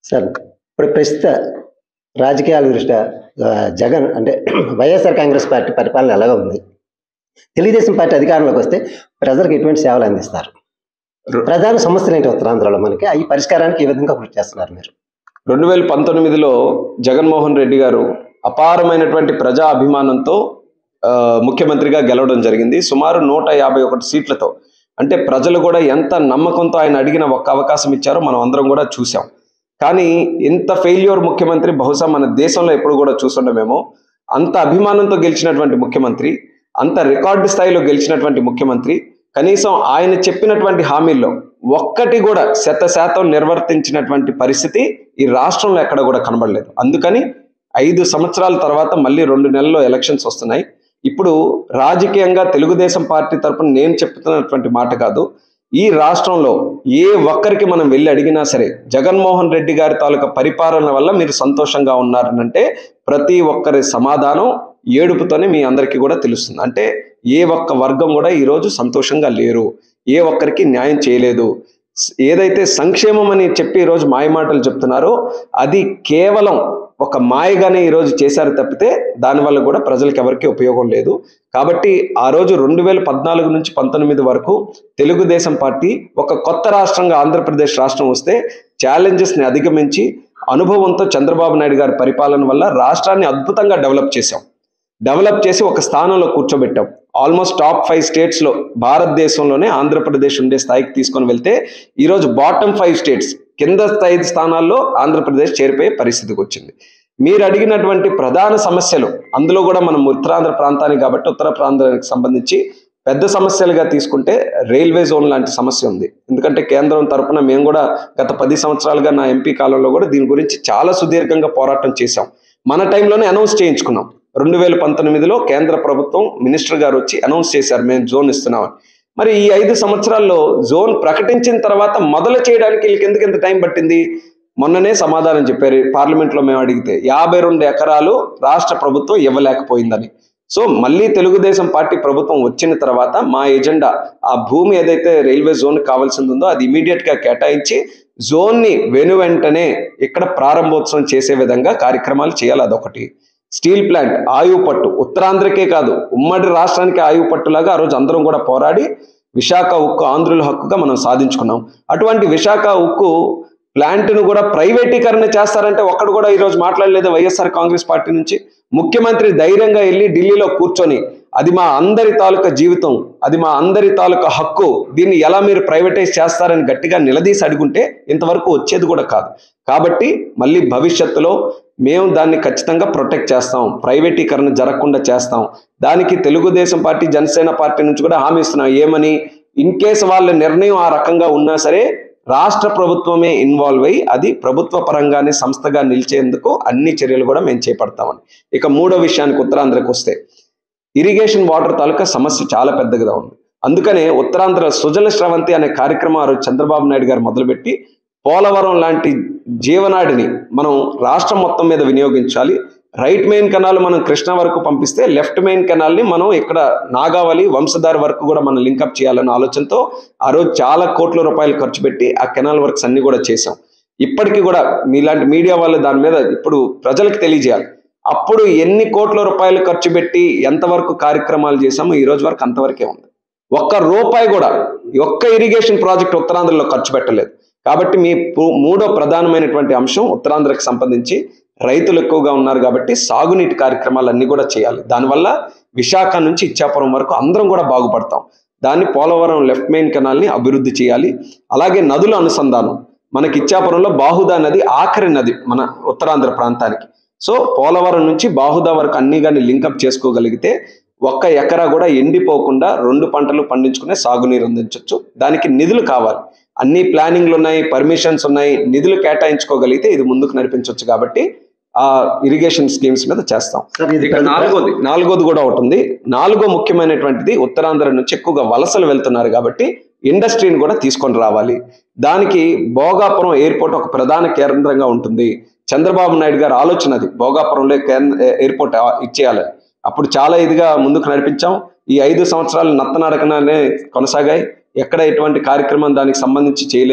sir ఇప్పుడు ప్రస్తుత రాజకీయాల దృష్ట్యా ఆ, జగన్ అంటే వైఎస్ఆర్ కాంగ్రెస్ పార్టీ పరిపాలన ఎలాగ ఉంది తెలుగుదేశం పార్టీ అధికారంలోకి వస్తే ప్రజలకు ఎటువంటి సేవలు అందిస్తారు రు- ప్రధాన సమస్యలు ఏంటి ఉత్తరాంధ్రలో మనకి ఈ పరిష్కారానికి ఏ విధంగా కృషి చేస్తున్నారు మీరు రెండు వేల పంతొమ్మిదిలో జగన్మోహన్ రెడ్డి గారు అపారమైనటువంటి ప్రజా అభిమానంతో ఆ, ముఖ్యమంత్రిగా గెలవడం జరిగింది సుమారు నూట యాభై ఒకటి సీట్లతో అంటే ప్రజలు కూడా ఎంత నమ్మకంతో ఆయన అడిగిన ఒక్క అవకాశం ఇచ్చారో మనం అందరం కూడా చూసాం కానీ ఇంత ఫెయిల్యూర్ ముఖ్యమంత్రి బహుశా మన దేశంలో ఎప్పుడు కూడా చూస్తుండమేమో అంత అభిమానంతో గెలిచినటువంటి ముఖ్యమంత్రి అంత రికార్డు స్థాయిలో గెలిచినటువంటి ముఖ్యమంత్రి కనీసం ఆయన చెప్పినటువంటి హామీల్లో ఒక్కటి కూడా శత శాతం నిర్వర్తించినటువంటి పరిస్థితి ఈ రాష్ట్రంలో ఎక్కడ కూడా కనబడలేదు అందుకని ఐదు సంవత్సరాల తర్వాత మళ్ళీ రెండు నెలల్లో ఎలక్షన్స్ వస్తున్నాయి ఇప్పుడు రాజకీయంగా తెలుగుదేశం పార్టీ తరపున నేను చెప్తున్నటువంటి మాట కాదు ఈ రాష్ట్రంలో ఏ ఒక్కరికి మనం వెళ్ళి అడిగినా సరే జగన్మోహన్ రెడ్డి గారి తాలూకా పరిపాలన వల్ల మీరు సంతోషంగా ఉన్నారనంటే ప్రతి ఒక్కరి సమాధానం ఏడుపుతోనే మీ అందరికీ కూడా తెలుస్తుంది అంటే ఏ ఒక్క వర్గం కూడా ఈరోజు సంతోషంగా లేరు ఏ ఒక్కరికి న్యాయం చేయలేదు స్- ఏదైతే సంక్షేమం అని చెప్పి ఈరోజు మాయమాటలు చెప్తున్నారో అది కేవలం ఒక మాయగానే ఈరోజు చేశారు తప్పితే దానివల్ల కూడా ప్రజలకు ఎవరికి ఉపయోగం లేదు కాబట్టి ఆ రోజు రెండు వేల పద్నాలుగు నుంచి పంతొమ్మిది వరకు తెలుగుదేశం పార్టీ ఒక కొత్త రాష్ట్రంగా ఆంధ్రప్రదేశ్ రాష్ట్రం వస్తే ఛాలెంజెస్ని అధిగమించి అనుభవంతో చంద్రబాబు నాయుడు గారి పరిపాలన వల్ల రాష్ట్రాన్ని అద్భుతంగా డెవలప్ చేశాం డెవలప్ చేసి ఒక స్థానంలో కూర్చోబెట్టాం ఆల్మోస్ట్ టాప్ ఫైవ్ స్టేట్స్లో భారతదేశంలోనే ఆంధ్రప్రదేశ్ ఉండే స్థాయికి తీసుకొని వెళ్తే ఈరోజు బాటమ్ ఫైవ్ స్టేట్స్ కింద స్థాయి స్థానాల్లో ఆంధ్రప్రదేశ్ చేరిపోయే పరిస్థితికి వచ్చింది మీరు అడిగినటువంటి ప్రధాన సమస్యలు అందులో కూడా మనం ఉత్తరాంధ్ర ప్రాంతానికి కాబట్టి ఉత్తర ప్రాంతానికి సంబంధించి పెద్ద సమస్యలుగా తీసుకుంటే రైల్వే జోన్ లాంటి సమస్య ఉంది ఎందుకంటే కేంద్రం తరపున మేము కూడా గత పది సంవత్సరాలుగా నా ఎంపీ కాలంలో కూడా దీని గురించి చాలా సుదీర్ఘంగా పోరాటం చేశాం మన టైంలోనే అనౌన్స్ చేయించుకున్నాం రెండు వేల పంతొమ్మిదిలో కేంద్ర ప్రభుత్వం మినిస్టర్ గారు వచ్చి అనౌన్స్ చేశారు మేము జోన్ ఇస్తున్నామని మరి ఈ ఐదు సంవత్సరాల్లో జోన్ ప్రకటించిన తర్వాత మొదలు చేయడానికి వీళ్ళకి ఎందుకు ఎంత టైం పట్టింది మొన్ననే సమాధానం చెప్పారు పార్లమెంట్లో మేము అడిగితే యాభై రెండు ఎకరాలు రాష్ట్ర ప్రభుత్వం ఇవ్వలేకపోయిందని సో మళ్ళీ తెలుగుదేశం పార్టీ ప్రభుత్వం వచ్చిన తర్వాత మా ఎజెండా ఆ భూమి ఏదైతే రైల్వే జోన్ కావాల్సింది ఉందో అది ఇమీడియట్ గా కేటాయించి జోన్ని వెను వెంటనే ఇక్కడ ప్రారంభోత్సవం చేసే విధంగా కార్యక్రమాలు చేయాలి అదొకటి స్టీల్ ప్లాంట్ ఆయువు పట్టు ఉత్తరాంధ్రకే కాదు ఉమ్మడి రాష్ట్రానికి ఆయువు పట్టులాగా ఆ రోజు అందరం కూడా పోరాడి విశాఖ ఉక్కు ఆంధ్రుల హక్కుగా మనం సాధించుకున్నాం అటువంటి విశాఖ ఉక్కు ప్లాంట్ను కూడా ప్రైవేటీకరణ చేస్తారంటే ఒక్కడు కూడా ఈరోజు మాట్లాడలేదు వైఎస్ఆర్ కాంగ్రెస్ పార్టీ నుంచి ముఖ్యమంత్రి ధైర్యంగా వెళ్ళి ఢిల్లీలో కూర్చొని అది మా అందరి తాలూకా జీవితం అది మా అందరి తాలూకా హక్కు దీన్ని ఎలా మీరు ప్రైవేటైజ్ చేస్తారని గట్టిగా నిలదీసి అడుగుంటే ఇంతవరకు వచ్చేది కూడా కాదు కాబట్టి మళ్ళీ భవిష్యత్తులో మేము దాన్ని ఖచ్చితంగా ప్రొటెక్ట్ చేస్తాం ప్రైవేటీకరణ జరగకుండా చేస్తాం దానికి తెలుగుదేశం పార్టీ జనసేన పార్టీ నుంచి కూడా హామీ ఇస్తున్నాం ఏమని ఇన్ కేసు వాళ్ళ నిర్ణయం ఆ రకంగా ఉన్నా సరే రాష్ట్ర ప్రభుత్వమే ఇన్వాల్వ్ అయ్యి అది ప్రభుత్వ పరంగానే సంస్థగా నిలిచేందుకు అన్ని చర్యలు కూడా మేము చేపడతామని ఇక మూడో విషయానికి ఉత్తరాంధ్రకు వస్తే ఇరిగేషన్ వాటర్ తాలూకా సమస్య చాలా పెద్దగా ఉంది అందుకనే ఉత్తరాంధ్ర సుజల స్రవంతి అనే కార్యక్రమం ఆ రోజు చంద్రబాబు నాయుడు గారు మొదలుపెట్టి పోలవరం లాంటి జీవనాడిని మనం రాష్ట్రం మొత్తం మీద వినియోగించాలి రైట్ మెయిన్ కెనాల్ మనం కృష్ణా వరకు పంపిస్తే లెఫ్ట్ మెయిన్ కెనాల్ని మనం ఇక్కడ నాగావళి వంశధార వరకు కూడా మనం లింకప్ చేయాలన్న ఆలోచనతో ఆ రోజు చాలా కోట్ల రూపాయలు ఖర్చు పెట్టి ఆ కెనాల్ వర్క్స్ అన్ని కూడా చేసాం ఇప్పటికీ కూడా మీలాంటి మీడియా వాళ్ళు దాని మీద ఇప్పుడు ప్రజలకు తెలియజేయాలి అప్పుడు ఎన్ని కోట్ల రూపాయలు ఖర్చు పెట్టి ఎంతవరకు కార్యక్రమాలు చేశామో ఈ రోజు వరకు అంతవరకే ఉంది ఒక్క రూపాయి కూడా ఒక్క ఇరిగేషన్ ప్రాజెక్ట్ ఉత్తరాంధ్రలో ఖర్చు పెట్టలేదు కాబట్టి మీ పు- మూడో ప్రధానమైనటువంటి అంశం ఉత్తరాంధ్రకు సంబంధించి రైతులు ఎక్కువగా ఉన్నారు కాబట్టి సాగునీటి కార్యక్రమాలు అన్ని కూడా చేయాలి దానివల్ల విశాఖ నుంచి ఇచ్చాపురం వరకు అందరం కూడా బాగుపడతాం దాన్ని పోలవరం లెఫ్ట్ మెయిన్ కెనాల్ని అభివృద్ధి చేయాలి అలాగే నదుల అనుసంధానం మనకి ఇచ్చాపురంలో బాహుదా నది ఆఖరి నది మన ఉత్తరాంధ్ర ప్రాంతానికి సో పోలవరం నుంచి బాహుదా వరకు అన్ని కానీ లింకప్ చేసుకోగలిగితే ఒక్క ఎకరా కూడా ఎండిపోకుండా రెండు పంటలు పండించుకునే సాగునీరు అందించవచ్చు దానికి నిధులు కావాలి అన్ని ప్లానింగ్లు ఉన్నాయి పర్మిషన్స్ ఉన్నాయి నిధులు కేటాయించుకోగలిగితే ఇది ముందుకు నడిపించవచ్చు కాబట్టి ఆ ఇరిగేషన్ స్కీమ్స్ మీద చేస్తాం సార్ ఇది ఇక ప్రతి- నాలుగోది నాలుగోది కూడా ఒకటి ఉంది నాలుగో ముఖ్యమైనటువంటిది ఉత్తరాంధ్ర నుంచి ఎక్కువగా వలసలు వెళ్తున్నారు కాబట్టి ఇండస్ట్రీని కూడా తీసుకొని రావాలి దానికి భోగాపురం ఎయిర్పోర్ట్ ఒక ప్రధాన కేంద్రంగా ఉంటుంది చంద్రబాబు నాయుడు గారి ఆలోచన అది భోగాపురంలో కేంద్ర ఎయిర్పోర్ట్ ఇచ్చేయాలని అప్పుడు చాలా ఇదిగా ముందుకు నడిపించాం ఈ ఐదు సంవత్సరాలు నత్తనడకనే కొనసాగాయి ఎక్కడ ఎటువంటి కార్యక్రమం దానికి సంబంధించి చేయలేదు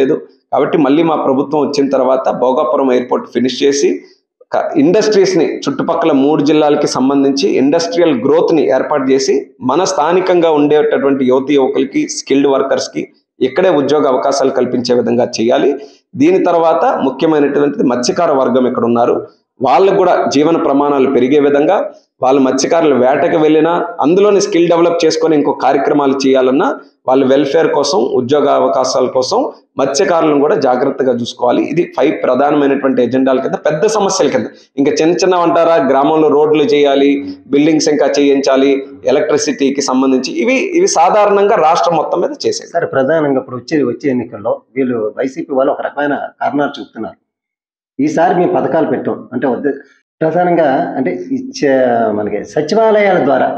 కాబట్టి మళ్ళీ మా ప్రభుత్వం వచ్చిన తర్వాత భోగాపురం ఎయిర్పోర్ట్ ఫినిష్ చేసి క- ఇండస్ట్రీస్ని చుట్టుపక్కల మూడు జిల్లాలకి సంబంధించి ఇండస్ట్రియల్ గ్రోత్ని ఏర్పాటు చేసి మన స్థానికంగా ఉండేటటువంటి యువతి యువకులకి స్కిల్డ్ వర్కర్స్కి ఇక్కడే ఉద్యోగ అవకాశాలు కల్పించే విధంగా చేయాలి దీని తర్వాత ముఖ్యమైనటువంటిది మత్స్యకార వర్గం ఇక్కడ ఉన్నారు వాళ్ళకు కూడా జీవన ప్రమాణాలు పెరిగే విధంగా వాళ్ళు మత్స్యకారులు వేటకు వెళ్ళినా అందులోని స్కిల్ డెవలప్ చేసుకొని ఇంకో కార్యక్రమాలు చేయాలన్నా వాళ్ళ వెల్ఫేర్ కోసం ఉద్యోగ అవకాశాల కోసం మత్స్యకారులను కూడా జాగ్రత్తగా చూసుకోవాలి ఇది ఫైవ్ ప్రధానమైనటువంటి ఎజెండాల కింద పెద్ద సమస్యల కింద ఇంకా చిన్న చిన్న అంటారా గ్రామంలో రోడ్లు చేయాలి బిల్డింగ్స్ ఇంకా చేయించాలి ఎలక్ట్రిసిటీకి సంబంధించి ఇవి ఇవి సాధారణంగా రాష్ట్రం మొత్తం మీద చేసేది సార్ ప్రధానంగా ఇప్పుడు వచ్చే వచ్చే ఎన్నికల్లో వీళ్ళు వైసీపీ వాళ్ళు ఒక రకమైన కారణాలు చూపుతున్నారు ఈసారి మేము పథకాలు పెట్టాం అంటే వద్ద ప్రధానంగా అంటే ఇచ్చే మనకి సచివాలయాల ద్వారా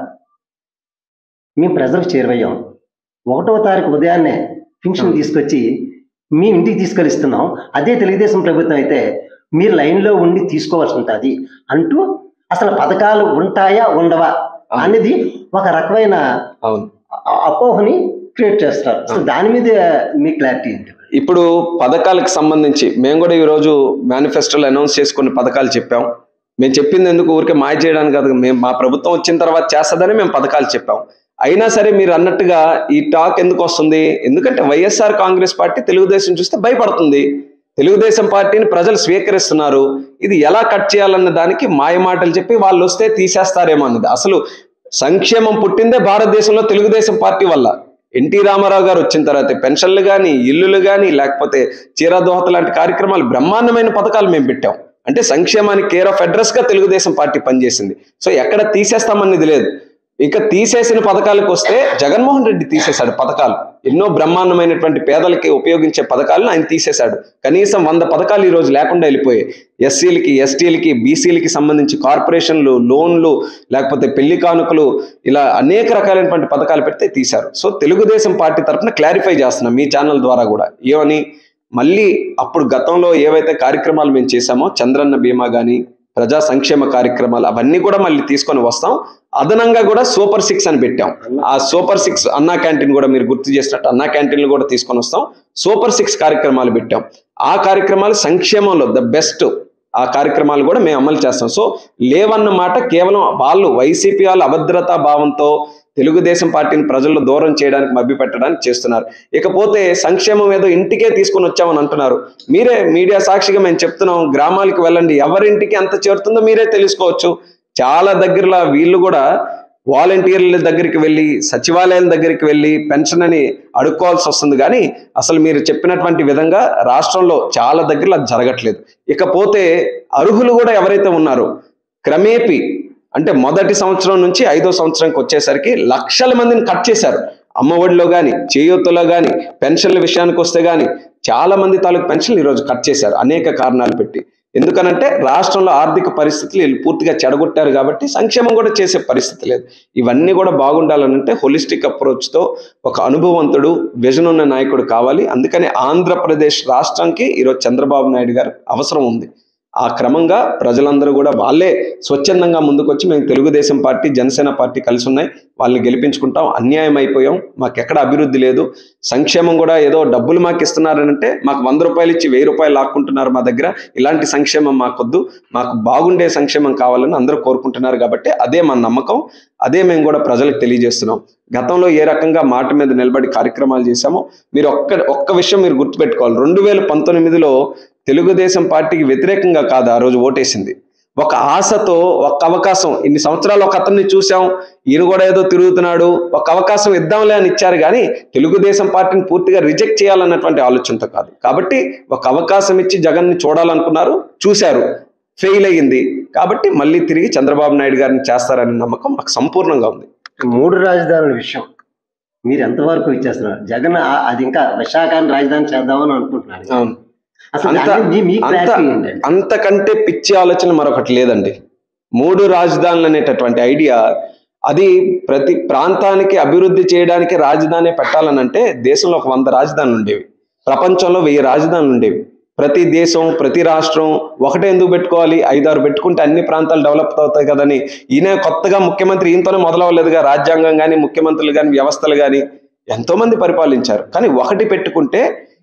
మేము ప్రజలకు చేరువయ్యాం ఒకటో తారీఖు ఉదయాన్నే పింఛన్ తీసుకొచ్చి మీ ఇంటికి తీసుకెళ్ళిస్తున్నాం అదే తెలుగుదేశం ప్రభుత్వం అయితే మీరు లైన్లో ఉండి తీసుకోవాల్సి ఉంటుంది అంటూ అసలు పథకాలు ఉంటాయా ఉండవా అనేది ఒక రకమైన అవును అ- అపోహని క్రియేట్ చేస్తారు అసలు దాని మీద మీ క్లారిటీ ఏంటి ఇప్పుడు పథకాలకు సంబంధించి మేము కూడా ఈరోజు మేనిఫెస్టోలో అనౌన్స్ చేసుకున్న పథకాలు చెప్పాం మేము చెప్పింది ఎందుకు ఊరికే మాయ చేయడానికి కాదు మేము మా ప్రభుత్వం వచ్చిన తర్వాత చేస్తుందని మేము పథకాలు చెప్పాం అయినా సరే మీరు అన్నట్టుగా ఈ టాక్ ఎందుకు వస్తుంది ఎందుకంటే వైఎస్ఆర్ కాంగ్రెస్ పార్టీ తెలుగుదేశం చూస్తే భయపడుతుంది తెలుగుదేశం పార్టీని ప్రజలు స్వీకరిస్తున్నారు ఇది ఎలా కట్ చేయాలన్న దానికి మాయ మాటలు చెప్పి వాళ్ళు వస్తే తీసేస్తారేమో అన్నది అసలు సంక్షేమం పుట్టిందే భారతదేశంలో తెలుగుదేశం పార్టీ వల్ల ఎన్టీ రామారావు గారు వచ్చిన తర్వాత పెన్షన్లు కానీ ఇల్లులు కానీ లేకపోతే చీరాదోహత లాంటి కార్యక్రమాలు బ్రహ్మాండమైన పథకాలు మేము పెట్టాం అంటే సంక్షేమానికి కేర్ ఆఫ్ అడ్రస్ గా తెలుగుదేశం పార్టీ పనిచేసింది సో ఎక్కడ తీసేస్తామనేది లేదు ఇక తీసేసిన పథకాలకు వస్తే జగన్మోహన్ రెడ్డి తీసేశాడు పథకాలు ఎన్నో బ్రహ్మాండమైనటువంటి పేదలకి ఉపయోగించే పథకాలను ఆయన తీసేశాడు కనీసం వంద పథకాలు ఈ రోజు లేకుండా వెళ్ళిపోయాయి ఎస్సీలకి ఎస్టీలకి బీసీలకి సంబంధించి కార్పొరేషన్లు లోన్లు లేకపోతే పెళ్లి కానుకలు ఇలా అనేక రకాలైనటువంటి పథకాలు పెడితే తీశారు సో తెలుగుదేశం పార్టీ తరఫున క్లారిఫై చేస్తున్నాం మీ ఛానల్ ద్వారా కూడా ఏమని మళ్ళీ అప్పుడు గతంలో ఏవైతే కార్యక్రమాలు మేము చేశామో చంద్రన్న బీమా కానీ ప్రజా సంక్షేమ కార్యక్రమాలు అవన్నీ కూడా మళ్ళీ తీసుకొని వస్తాం అదనంగా కూడా సూపర్ సిక్స్ అని పెట్టాం ఆ సూపర్ సిక్స్ అన్నా క్యాంటీన్ కూడా మీరు గుర్తు చేసినట్టు అన్నా క్యాంటీన్లు కూడా తీసుకొని వస్తాం సూపర్ సిక్స్ కార్యక్రమాలు పెట్టాం ఆ కార్యక్రమాలు సంక్షేమంలో ద బెస్ట్ ఆ కార్యక్రమాలు కూడా మేము అమలు చేస్తాం సో లేవన్న మాట కేవలం వాళ్ళు వైసీపీ వాళ్ళు అభద్రతా భావంతో తెలుగుదేశం పార్టీని ప్రజల్లో దూరం చేయడానికి మభ్యపెట్టడానికి చేస్తున్నారు ఇకపోతే సంక్షేమం ఏదో ఇంటికే తీసుకొని వచ్చామని అంటున్నారు మీరే మీడియా సాక్షిగా మేము చెప్తున్నాం గ్రామాలకు వెళ్ళండి ఎవరింటికి ఎంత చేరుతుందో మీరే తెలుసుకోవచ్చు చాలా దగ్గరలో వీళ్ళు కూడా వాలంటీర్ల దగ్గరికి వెళ్ళి సచివాలయాల దగ్గరికి వెళ్ళి పెన్షన్ అని అడుక్కోవాల్సి వస్తుంది కానీ అసలు మీరు చెప్పినటువంటి విధంగా రాష్ట్రంలో చాలా దగ్గరలో అది జరగట్లేదు ఇకపోతే అర్హులు కూడా ఎవరైతే ఉన్నారో క్రమేపీ అంటే మొదటి సంవత్సరం నుంచి ఐదో సంవత్సరంకి వచ్చేసరికి లక్షల మందిని కట్ చేశారు అమ్మఒడిలో కానీ చేయూతలో కానీ పెన్షన్ల విషయానికి వస్తే కానీ చాలా మంది తాలూకు పెన్షన్లు ఈరోజు కట్ చేశారు అనేక కారణాలు పెట్టి ఎందుకనంటే రాష్ట్రంలో ఆర్థిక పరిస్థితులు వీళ్ళు పూర్తిగా చెడగొట్టారు కాబట్టి సంక్షేమం కూడా చేసే పరిస్థితి లేదు ఇవన్నీ కూడా బాగుండాలనంటే హోలిస్టిక్ అప్రోచ్తో ఒక అనుభవవంతుడు విజన్ ఉన్న నాయకుడు కావాలి అందుకని ఆంధ్రప్రదేశ్ రాష్ట్రానికి ఈరోజు చంద్రబాబు నాయుడు గారు అవసరం ఉంది ఆ క్రమంగా ప్రజలందరూ కూడా వాళ్ళే స్వచ్ఛందంగా ముందుకొచ్చి మేము తెలుగుదేశం పార్టీ జనసేన పార్టీ కలిసి ఉన్నాయి వాళ్ళని గెలిపించుకుంటాం అన్యాయం అయిపోయాం మాకు ఎక్కడ అభివృద్ధి లేదు సంక్షేమం కూడా ఏదో డబ్బులు మాకు ఇస్తున్నారనంటే మాకు వంద రూపాయలు ఇచ్చి వెయ్యి రూపాయలు లాక్కుంటున్నారు మా దగ్గర ఇలాంటి సంక్షేమం మాకొద్దు మాకు బాగుండే సంక్షేమం కావాలని అందరూ కోరుకుంటున్నారు కాబట్టి అదే మన నమ్మకం అదే మేము కూడా ప్రజలకు తెలియజేస్తున్నాం గతంలో ఏ రకంగా మాట మీద నిలబడి కార్యక్రమాలు చేశామో మీరు ఒక్క ఒక్క విషయం మీరు గుర్తుపెట్టుకోవాలి రెండు వేల పంతొమ్మిదిలో తెలుగుదేశం పార్టీకి వ్యతిరేకంగా కాదు ఆ రోజు ఓటేసింది ఒక ఆశతో ఒక అవకాశం ఇన్ని సంవత్సరాలు ఒక అతన్ని చూసాం ఈయన కూడా ఏదో తిరుగుతున్నాడు ఒక అవకాశం ఇద్దాంలే అని ఇచ్చారు కానీ తెలుగుదేశం పార్టీని పూర్తిగా రిజెక్ట్ చేయాలన్నటువంటి ఆలోచనతో కాదు కాబట్టి ఒక అవకాశం ఇచ్చి జగన్ని చూడాలనుకున్నారు చూశారు ఫెయిల్ అయ్యింది కాబట్టి మళ్ళీ తిరిగి చంద్రబాబు నాయుడు గారిని చేస్తారనే నమ్మకం మాకు సంపూర్ణంగా ఉంది మూడు రాజధానుల విషయం మీరు ఎంతవరకు ఇచ్చేస్తున్నారు జగన్ ఆ- అది ఇంకా విశాఖని రాజధాని చేద్దామని అనుకుంటున్నారు అవును అసలు అంత- దాని మీద మీ అంత క్లారిటీ ఏంటండి అంతకంటే పిచ్చి ఆలోచన మరొకటి లేదండి మూడు రాజధానులు అనేటటువంటి ఐడియా అది ప్రతి ప్రాంతానికి అభివృద్ధి చేయడానికి రాజధాని పెట్టాలనంటే దేశంలో ఒక వంద రాజధానులు ఉండేవి ప్రపంచంలో వెయ్యి రాజధానులు ఉండేవి ప్రతి దేశం ప్రతి రాష్ట్రం ఒకటే ఎందుకు పెట్టుకోవాలి ఐదారు పెట్టుకుంటే అన్ని ప్రాంతాలు డెవలప్ అవుతాయి కదని ఈయన కొత్తగా ముఖ్యమంత్రి ఈయనతోనే మొదలవ్వలేదుగా రాజ్యాంగం కానీ ముఖ్యమంత్రులు కానీ వ్యవస్థలు కానీ ఎంతో మంది పరిపాలించారు కానీ ఒకటి పెట్టుకుంటే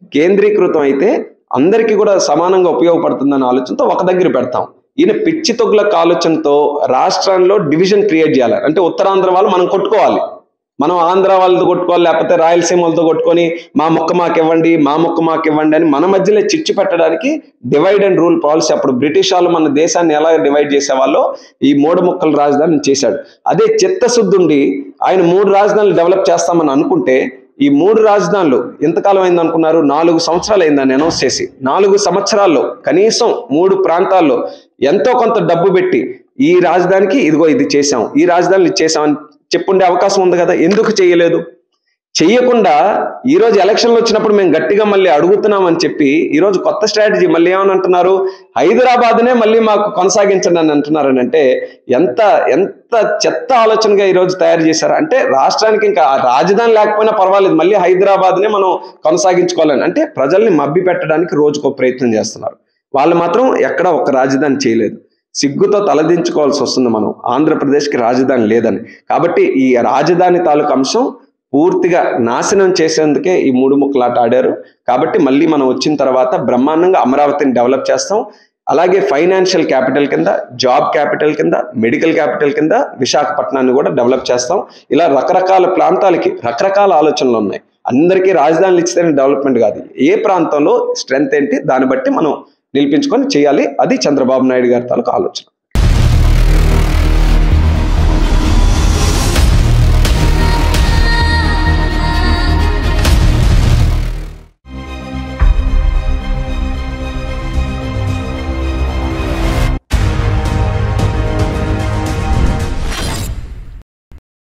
కేంద్రీకృతం అయితే అందరికీ కూడా సమానంగా ఉపయోగపడుతుందన్న ఆలోచనతో ఒక దగ్గర పెడతాం ఈయన పిచ్చి తొగ్గులకు ఆలోచనతో రాష్ట్రంలో డివిజన్ క్రియేట్ చేయాలి అంటే ఉత్తరాంధ్ర వాళ్ళు మనం కొట్టుకోవాలి మనం ఆంధ్ర వాళ్ళతో కొట్టుకోవాలి లేకపోతే రాయలసీమ వాళ్ళతో కొట్టుకొని మా మొక్క మాకు ఇవ్వండి మా మొక్క మాకు ఇవ్వండి అని మన మధ్యలో చిచ్చు పెట్టడానికి డివైడ్ అండ్ రూల్ పాలసీ అప్పుడు బ్రిటిష్ వాళ్ళు మన దేశాన్ని ఎలా డివైడ్ చేసేవాళ్ళో ఈ మూడు ముక్కల రాజధాని చేశాడు అదే చిత్తశుద్ధి ఉండి ఆయన మూడు రాజధానులు డెవలప్ చేస్తామని అనుకుంటే ఈ మూడు రాజధానులు ఎంతకాలం అయింది అనుకున్నారు నాలుగు సంవత్సరాలు అయిందని అనౌన్స్ చేసి నాలుగు సంవత్సరాల్లో కనీసం మూడు ప్రాంతాల్లో ఎంతో కొంత డబ్బు పెట్టి ఈ రాజధానికి ఇదిగో ఇది చేసాం ఈ రాజధానిని ఇది చేసాం అని చెప్పుండే అవకాశం ఉంది కదా ఎందుకు చేయలేదు చెయ్యకుండా ఈ రోజు ఎలక్షన్లు వచ్చినప్పుడు మేము గట్టిగా మళ్ళీ అడుగుతున్నామని చెప్పి ఈ రోజు కొత్త స్ట్రాటజీ మళ్ళీ ఏమని అంటున్నారు హైదరాబాద్నే మళ్ళీ మాకు కొనసాగించండి అని అంటున్నారని అంటే ఎంత ఎంత చెత్త ఆలోచనగా ఈ రోజు తయారు చేశారు అంటే రాష్ట్రానికి ఇంకా ఆ రాజధాని లేకపోయినా పర్వాలేదు మళ్ళీ హైదరాబాద్నే మనం కొనసాగించుకోవాలని అంటే ప్రజల్ని మభ్య పెట్టడానికి రోజుకో ప్రయత్నం చేస్తున్నారు వాళ్ళు మాత్రం ఎక్కడ ఒక రాజధాని చేయలేదు సిగ్గుతో తలదించుకోవాల్సి వస్తుంది మనం ఆంధ్రప్రదేశ్కి రాజధాని లేదని కాబట్టి ఈ రాజధాని తాలూకు అంశం పూర్తిగా నాశనం చేసేందుకే ఈ మూడు ముక్కలాట ఆడారు కాబట్టి మళ్ళీ మనం వచ్చిన తర్వాత బ్రహ్మాండంగా అమరావతిని డెవలప్ చేస్తాం అలాగే ఫైనాన్షియల్ క్యాపిటల్ కింద జాబ్ క్యాపిటల్ కింద మెడికల్ క్యాపిటల్ కింద విశాఖపట్నాన్ని కూడా డెవలప్ చేస్తాం ఇలా రకరకాల ప్రాంతాలకి రకరకాల ఆలోచనలు ఉన్నాయి అందరికీ రాజధానులు ఇచ్చితేనే డెవలప్మెంట్ కాదు ఏ ప్రాంతంలో స్ట్రెంగ్త్ ఏంటి దాన్ని బట్టి మనం నిలిపించుకొని చేయాలి అది చంద్రబాబు నాయుడు గారి తాలూకు ఆలోచన